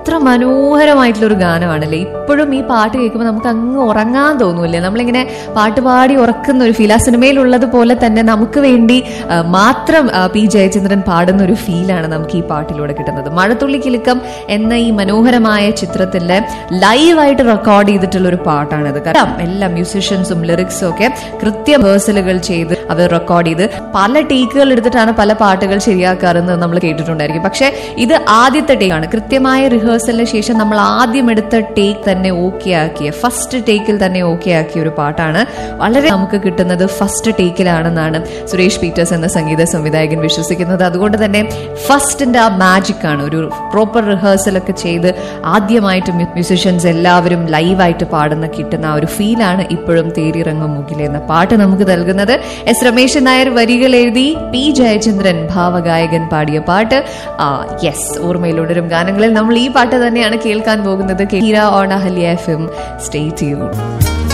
എത്ര മനോഹരമായിട്ടുള്ള ഒരു ഗാനമാണല്ലേ ഇപ്പോഴും ഈ പാട്ട് കേൾക്കുമ്പോൾ നമുക്ക് അങ്ങ് ഉറങ്ങാൻ തോന്നൂല്ലേ നമ്മളിങ്ങനെ പാട്ട് പാടി ഉറക്കുന്ന ഒരു ഫീൽ ആ സിനിമയിലുള്ളത് പോലെ തന്നെ നമുക്ക് വേണ്ടി ആ, മാത്രം ആ, പി ജയചന്ദ്രൻ പാടുന്ന ഒരു ഫീലാണ് നമുക്ക് ഈ പാട്ടിലൂടെ കിട്ടുന്നത് മഴത്തുള്ളി കിലുക്കം എന്ന ഈ മനോഹരമായ ചിത്രത്തിലെ ലൈവായിട്ട് റെക്കോർഡ് ചെയ്തിട്ടുള്ള ഒരു പാട്ടാണിത് കാരണം എല്ലാ മ്യൂസിഷ്യൻസും ലിറിക്സും ഒക്കെ കൃത്യം വേഴ്സലുകൾ ചെയ്ത് അവർ റെക്കോർഡ് ചെയ്ത് പല ടേക്കുകൾ എടുത്തിട്ടാണ് പല പാട്ടുകൾ ശരിയാക്കാറെന്ന് നമ്മൾ കേട്ടിട്ടുണ്ടായിരിക്കും പക്ഷെ ഇത് ആദ്യത്തെ ടേക്ക് ആണ് കൃത്യമായ റിഹേഴ്സലിന് ശേഷം നമ്മൾ ആദ്യം എടുത്ത ടേക്ക് തന്നെ ഓക്കെ ആക്കിയ ഫസ്റ്റ് ടേക്കിൽ തന്നെ ഓക്കെ ആക്കിയ ഒരു പാട്ടാണ് വളരെ നമുക്ക് കിട്ടുന്നത് ഫസ്റ്റ് ടേക്കിലാണെന്നാണ് സുരേഷ് പീറ്റേഴ്സ് എന്ന സംഗീത സംവിധായകൻ വിശ്വസിക്കുന്നത് അതുകൊണ്ട് തന്നെ ഫസ്റ്റിന്റെ ആ മാജിക് ആണ് ഒരു പ്രോപ്പർ റിഹേഴ്സൽ ഒക്കെ ചെയ്ത് ആദ്യമായിട്ട് മ്യൂസിഷ്യൻസ് എല്ലാവരും ലൈവായിട്ട് പാടുന്ന കിട്ടുന്ന ആ ഒരു ഫീലാണ് ഇപ്പോഴും തേരിറങ്ങും മുകിലെ എന്ന പാട്ട് നമുക്ക് നൽകുന്നത് എസ് രമേശൻ നായർ വരികൾ എഴുതി പി ജയചന്ദ്രൻ ഭാവഗായകൻ പാടിയ പാട്ട് യെസ് ഓർമ്മയിലുടരും ഗാനങ്ങളിൽ നമ്മൾ ഈ പാട്ട് തന്നെയാണ് കേൾക്കാൻ പോകുന്നത് കീര on Ahalya F M stay tune